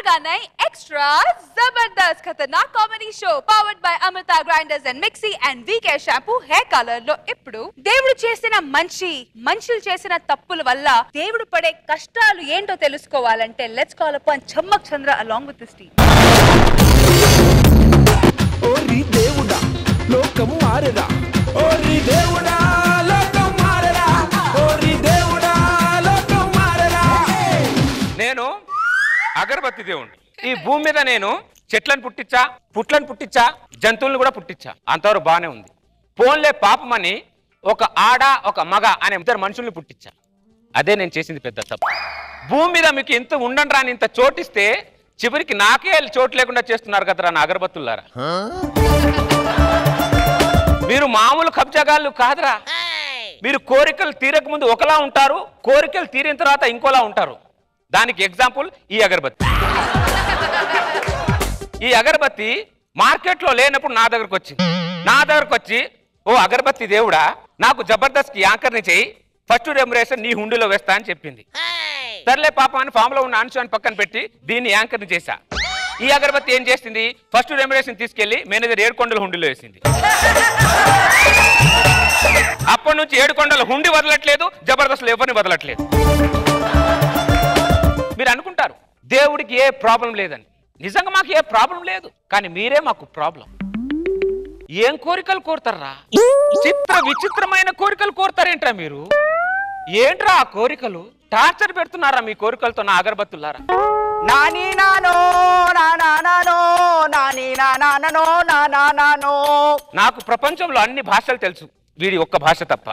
गाना extra Jabardasth Khatarnak comedy show powered by Amrutha grinders and mixie and VK shampoo hair colour లో ఇప్పుడు దేవుడు చేసిన మంచి మనుషులు చేసిన తప్పుల వల్ల దేవుడు పడే కష్టాలు ఏంటో తెలుసుకోవాలంటే let's call upon Chammak Chandra along with this team ఓరి దేవుడా లోకం మారరా ఓరి దేవుడా లోకం మారరా ఓరి దేవుడా లోకం మారరా నేను అగరబత్తి దేవుణ్ణి ఈ భూమి మీద నేను చెట్లను పుట్టించా పుట్లను పుట్టించా జంతువులను కూడా పుట్టించా అంతవరకు బాగానే ఉంది పోన్లే పాపమని ఒక ఆడ ఒక మగ అనే ఇద్దరు మనుషుల్ని పుట్టించా అదే నేను చేసింది పెద్ద తప్పు భూమి మీద మీకు ఇంత ఉండండి రాని ఇంత చోటిస్తే చివరికి నాకే చోటు లేకుండా చేస్తున్నారు కదరా నా అగరబత్తులారా మీరు మామూలు కబ్జాగాళ్ళు కాదురా మీరు కోరికలు తీరక ముందు ఒకలా ఉంటారు కోరికలు తీరిన తర్వాత ఇంకోలా ఉంటారు దానికి ఎగ్జాంపుల్ ఈ అగరబత్తి ఈ అగరబత్తి మార్కెట్లో లేనప్పుడు నా దగ్గరకు వచ్చింది నా దగ్గరకు వచ్చి ఓ అగరబత్తి దేవుడా నాకు జబర్దస్త్ యాంకర్ని చేయి ఫస్ట్ రెమ్యురేషన్ నీ హుండీలో వేస్తా అని చెప్పింది సర్లే పాప అని ఫామ్ లో ఉన్న అంశు అని పక్కన పెట్టి దీన్ని యాంకర్ని చేశా ఈ అగరబత్తి ఏం చేసింది ఫస్ట్ రెమ్యురేషన్ తీసుకెళ్లి మేనేజర్ ఏడుకొండల హుండీలో వేసింది అప్పటి నుంచి ఏడుకొండల హుండి వదలట్లేదు జబర్దస్త్ ఎవరిని వదలట్లేదు మీరు అనుకుంటారు దేవుడికి ఏ ప్రాబ్లం లేదని నిజంగా మాకు ఏ ప్రాబ్లం లేదు కానీ మీరే మాకు ప్రాబ్లం ఏం కోరికలు కోరుతారా చిత్ర విచిత్రమైన కోరికలు కోరుతారేంట్రా మీరు ఏంట్రా ఆ కోరికలు టార్చర్ పెడుతున్నారా మీ కోరికలతో నా అగరబత్తులారా నాని నానో నా నా నానో నాని నా నానో నా నా నానో నాకు ప్రపంచంలో అన్ని భాషలు తెలుసు వీడి ఒక్క భాష తప్ప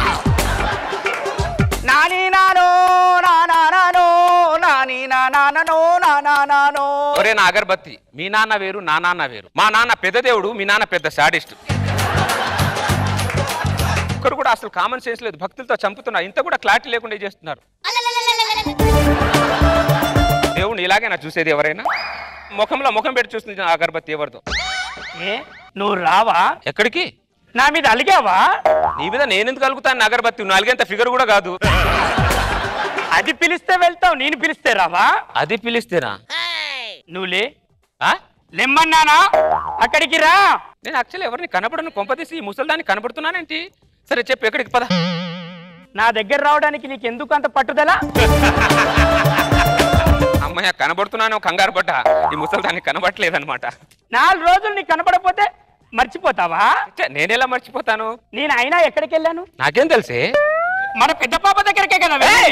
నాని నానో నా నా నానో నాని నా నానో నా నా నానో ఒరే నా అగరబత్తి మీ నాన్న వేరు నా నాన్న వేరు మా నాన్న పెద్ద దేవుడు మీ నాన్న పెద్ద సాడిస్ట్ ఒక్కరు కూడా అసలు కామన్ సెన్స్ లేదు భక్తులతో చంపుతున్నారు ఇంత కూడా క్లారిటీ లేకుండా చేస్తున్నారు దేవుడిని ఇలాగే నా చూసేది ఎవరైనా ముఖంలో ముఖం పెట్టి చూస్తుంది నా అగరబత్తి ఎవరితో ఏ నువ్వు రావా ఎక్కడికి నా మీద అలిగావా నీ మీద నేనెందుకు కలుగుతాను నా అగరబత్తి నువ్వు అలిగేంత ఫిగర్ కూడా కాదు అది పిలిస్తే వెళ్తావు నేను పిలిస్తే రావా అది పిలిస్తేనా నువ్వులే ఆ? లెమ్మన్నానా అక్కడికి రా నేను యాక్చువల్లీ ఎవరిని కనపడను కొంపదీసి ఈ ముసలిదాన్ని కనపడుతున్నానేంటి సరే చెప్పు ఎక్కడికి పద నా దగ్గర రావడానికి నీకు ఎందుకు అంత పట్టుదల అమ్మయ్య కనబడుతున్నాను కంగారు పడ్డ ఈ ముసలిదాన్ని కనబడట్లేదన్నమాట నాలుగు రోజులు నీకు కనపడపోతే మర్చిపోతావా ఛే, నేనెలా మర్చిపోతాను నేను అయినా ఎక్కడికి వెళ్ళాను నాకేం తెలుసే మన పెద్ద పాప దగ్గరికే కదా వెళ్ళి.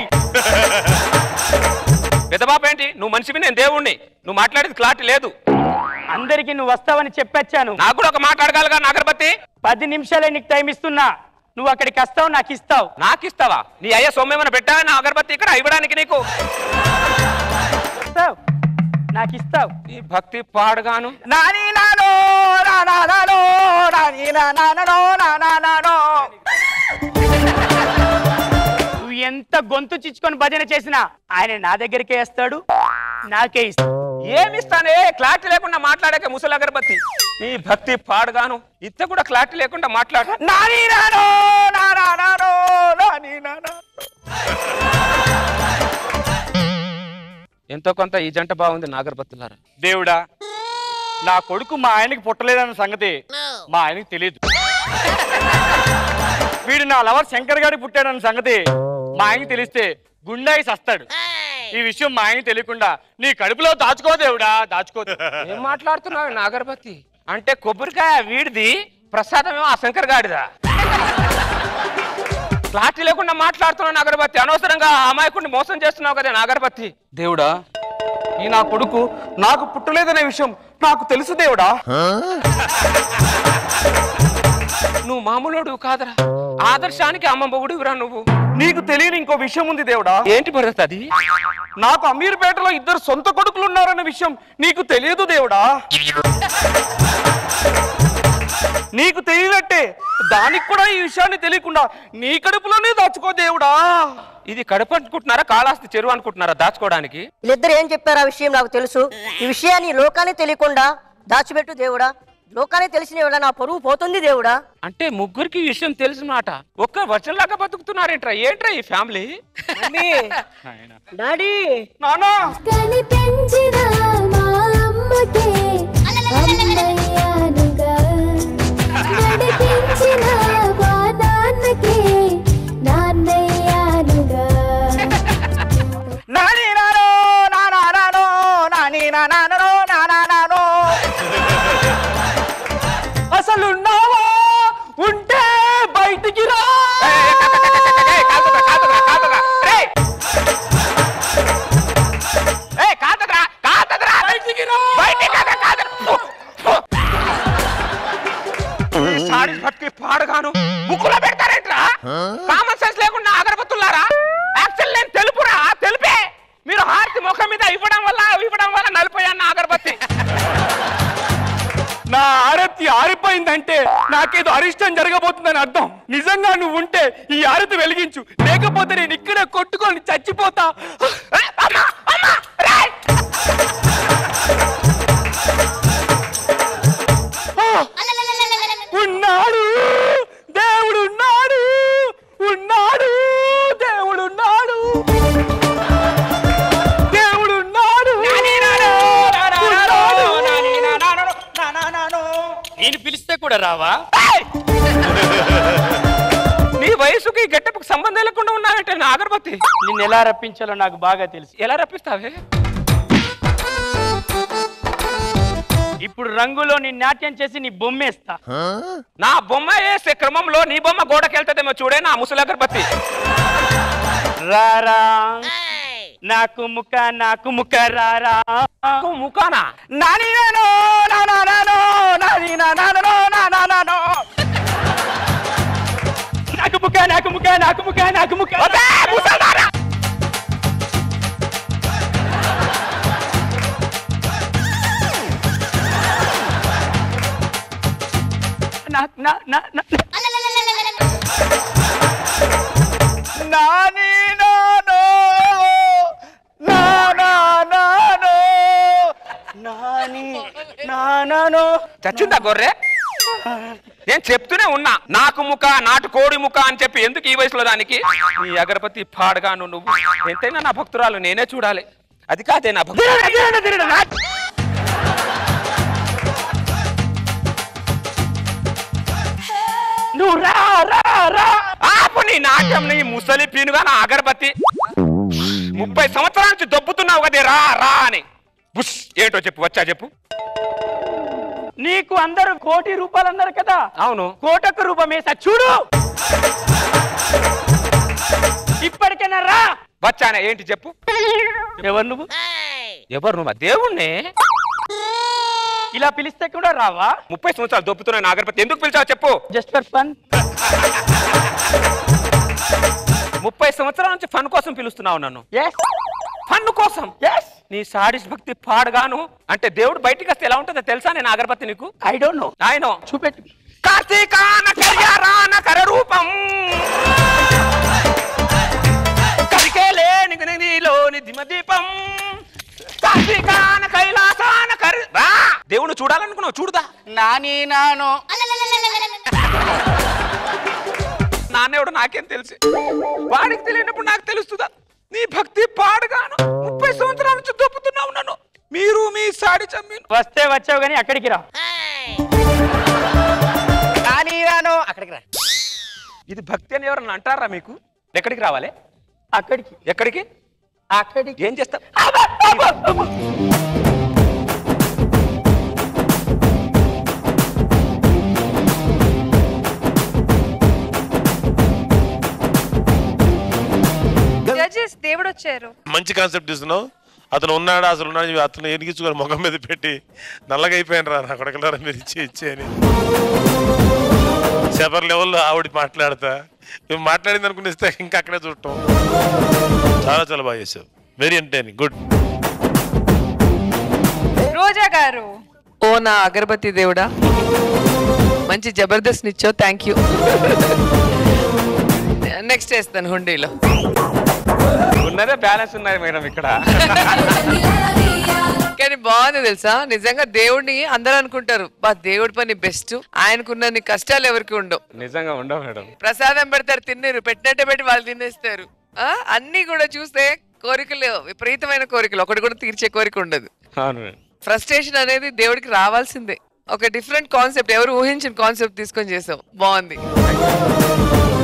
పెద్ద పాప ఏంటి నువ్వు మనిషివి నేను దేవుణ్ణి నువ్వు మాట్లాడేది క్లారిటీ లేదు అందరికి నువ్వు వస్తావని చెప్పొచ్చాను నాకు కూడా ఒక మాట అడగాలిగా నా అగరబత్తి పది నిమిషాలే నీకు టైం ఇస్తున్నా నువ్వు అక్కడికి వస్తావు నాకు ఇస్తావు నాకు ఇస్తావా నీ అయ్య సొమ్మేమన్నా పెట్టావా నా అగరబత్తి ఇక్కడ ఇవ్వడానికి నీకు ఇస్తావు నాకు ఇస్తావు ఈ భక్తి పాడుగాను నాని నానో నా నా నానో నాని నా నానో నా నా నానో నువ్వు ఎంత గొంతు చిచ్చుకొని భజన చేసినా ఆయన నా దగ్గరికే వేస్తాడు నాకే ఇస్తాడు ఏమిస్తానే క్లారిటీ లేకుండా మాట్లాడాక ముసలి అగరబత్తి ఈ భక్తి పాడుగాను ఇంత కూడా క్లారిటీ లేకుండా మాట్లాడు నాని నానో నా నా నానో నాని నానో ఎంతో కొంత ఈ జంట బాగుంది నా అగరబత్తులారా దేవుడా నా కొడుకు మా ఆయనకి పుట్టలేదన్న సంగతి మా ఆయనకి తెలియదు వీడు నా లవర్ శంకర్ గారికి పుట్టాడన్న సంగతి మా ఆయనకి తెలిస్తే గుండాయి సస్తాడు ఈ విషయం మా ఆయనకి తెలియకుండా నీ కడుపులో దాచుకో దేవుడా దాచుకో ఏం మాట్లాడుతున్నావు నా అగరబత్తి అంటే కొబ్బరికాయ వీడిది ప్రసాదం ఏమో ఆ శంకర్ గాడిదా క్లారిటీ లేకుండా మాట్లాడుతున్నావు నా అగరబత్తి అనవసరంగా ఆ అమాయకుడిని మోసం చేస్తున్నావు కదా నా అగరబత్తి దేవుడా ఈ నా కొడుకు నాకు పుట్టలేదనే విషయం నాకు తెలుసు దేవుడా నువ్వు మామూలుడు కాదరా ఆదర్శానికి అమ్మ బొగుడురా నువ్వు నీకు తెలియని ఇంకో విషయం ఉంది దేవుడా ఏంటి భరత్ అది నాకు అమీర్పేటలో ఇద్దరు సొంత కొడుకులు ఉన్నారన్న విషయం నీకు తెలియదు దేవుడా నీకు తెలియనట్టే దానికి కూడా ఈ విషయాన్ని తెలియకుండా నీ కడుపులోనే దాచుకో దేవుడా ఇది కడుపు అనుకుంటున్నారా కాళాస్తి చెరువు అనుకుంటున్నారా దాచుకోవడానికి వీళ్ళిద్దరు ఏం చెప్పారు ఆ విషయం నాకు తెలుసు ఈ విషయాన్ని లోకానికి తెలియకుండా దాచిపెట్టు దేవుడా లోకానికి తెలిసిన దేవుడా నా పరువు పోతుంది దేవుడా అంటే ముగ్గురికి ఈ విషయం తెలిసిన మాట ఒక్క వర్షంలాగా బతుకుతున్నారేంట్రా ఏంట్రా ఈ ఫ్యామిలీ డాడీ నానా కని పెంచిన నానో నానా నానో అసలున్నావా ఉంటే బయటికి రా భక్తి పాడగాను ముక్కులో పెడతారేంట్రా కామన్ సెన్స్ లేకుండా అగరబత్తులారా యాక్చువల్ నేను తెలుపురా తెలుపే మీరు హారతి ముఖం మీద ఇవ్వడం వల్ల ఇవ్వడం వల్ల నలిపోయాన్న అగరబత్తి నా ఆరతి ఆరిపోయిందంటే నాకేదో అరిష్టం జరగబోతుందని అర్థం నిజంగా నువ్వు ఉంటే ఈ ఆరతి వెలిగించు లేకపోతే నేను ఇక్కడే కొట్టుకొని చచ్చిపోతా అమ్మా అమ్మా రేయ్! ఉన్నాడు దేవుడు ఉన్నాడు ఉన్నాడు దేవుడు ఉన్నాడు దేవుడు ఉన్నాడు నేను పిలిస్తే కూడా రావా ఏయ్! నీ వయసుకి గెట్టపుకి సంబంధం లేకుండా ఉన్నావంటే నా అగరబత్తి నిన్ను ఎలా రప్పించాలో నాకు బాగా తెలుసు ఎలా రప్పిస్తావే ఇప్పుడు రంగులో నీ నాట్యం చేసి నీ బొమ్మేస్తా నా బొమ్మ వేసే క్రమంలో నీ బొమ్మ గోడకెళ్తదేమో చూడే నా ముసలి అగరబత్తి రారా నాకు ముక్క నాకు ముక్క రారా నాకు ముఖానా నాని నానో నానా నానో నాని నానో నానా నానో నాకు ముక్క నాకు ముక్క నాకు ముక్క నాకు ముక్క అబ్బే, ముసల్దారా! నా- నా- నా- నా- నాని నానో నానా నానో నాని నానో చచ్చిందా గొర్రె నేను చెప్తూనే ఉన్నా నాకు ముఖ నాటు కోడి ముఖ అని చెప్పి ఎందుకు ఈ వయసులో దానికి ఈ అగరబత్తి పాడగాను నువ్వు ఎంతైనా నా భక్తురాలు నేనే చూడాలి అది కాదే నా భక్తు నువ్వు రా రా రా ఆపు నీ నాట్యం నీ ముసలి పీనుగా నా అగరబత్తి ముప్పై సంవత్సరాల నుంచి దొబ్బుతున్నావు కదే రా రా అని బుష్ ఏంటో చెప్పు వచ్చా చెప్పు నీకు అందరూ కోటి రూపాయలు అన్నారు కదా అవును కోటకు రూపం వేసా చూడు ఇప్పటికైనా రా వచ్చానే ఏంటి చెప్పు ఎవరు నువ్వు ఎవరు నువ్వు దేవుణ్ణి ఇలా పిలిస్తే కూడా రావా ముప్పై సంవత్సరాలు దొబ్బుతున్నా నా అగరబత్తి ఎందుకు పిలిచావు చెప్పు జస్ట్ ఫర్ ఫన్ ముప్పై సంవత్సరాల నుంచి ఫన్ కోసం పిలుస్తున్నావు నన్ను ఎస్ ఫన్ కోసం ఎస్ నీ సాడిస్ భక్తి పాడగాను అంటే దేవుడు బయటికి వస్తే ఎలా ఉంటుందో తెలుసా నేను అగరబత్తి నీకు ఐ డోంట్ నో ఆయన చూపెట్టు కార్తీకాన కర్యారాన కర రూపం కరికే లేని నీలోని దిమ దీపం కార్తీకాన కైలాసాన కరి రా దేవుడు చూడాలనుకున్నావు చూడదా నాని నానో నాన్నేవుడు నాకేం తెలుసు వాడికి తెలియనప్పుడు నాకు తెలుస్తుందా నీ భక్తి పాడగాను ముప్పై సంవత్సరాల నుంచి దొప్పుతున్నావు నన్ను మీరు మీ సాడి చమ్మి వస్తే వచ్చావు కానీ అక్కడికి రా నాని నానో అక్కడికి రా ఇది భక్తి అని ఎవరన్నా అంటారా మీకు ఎక్కడికి రావాలి అక్కడికి ఎక్కడికి అక్కడికి ఏం చేస్తా జడ్జెస్ దేవుడు వచ్చారు మంచి కాన్సెప్ట్ ఇస్తున్నావు అతను ఉన్నాడా అసలు ఉన్నాడు అతను ఎనిగించుకొని ముఖం మీద పెట్టి నల్లగా అయిపోయాను రా నా కొడకలారా మీరు ఇచ్చి ఇచ్చి అని సెపర్ లెవెల్లో ఆవిడ మాట్లాడతా నువ్వు మాట్లాడింది అనుకుని ఇస్తే ఇంకా అక్కడే చూడటం చాలా చాలా బాగా చేసావు వెరీ ఎంటర్టైనింగ్ గుడ్ రోజా గారు ఓ నా అగరబత్తి దేవుడా మంచి జబర్దస్త్ నిచ్చో థ్యాంక్ యూ నెక్స్ట్ వేస్తాను హుండీలో ఉన్నదే బ్యాలెన్స్ ఉన్నది మేడం ఇక్కడ కానీ బాగుంది తెలుసా నిజంగా దేవుడిని అందరూ అనుకుంటారు బా దేవుడి పని బెస్ట్ ఆయనకున్నన్ని కష్టాలు ఎవరికి ఉండవు నిజంగా ఉండవు మేడం ప్రసాదం పెడతారు తిన్నారు పెట్టినట్టే పెట్టి వాళ్ళు తినేస్తారు ఆ అన్ని కూడా చూస్తే కోరికలు విపరీతమైన కోరికలు ఒకటి కూడా తీర్చే కోరిక ఉండదు అవును మేడం ఫ్రస్ట్రేషన్ అనేది దేవుడికి రావాల్సిందే ఒక డిఫరెంట్ కాన్సెప్ట్ ఎవరు ఊహించిన కాన్సెప్ట్ తీసుకొని చేసాం బాగుంది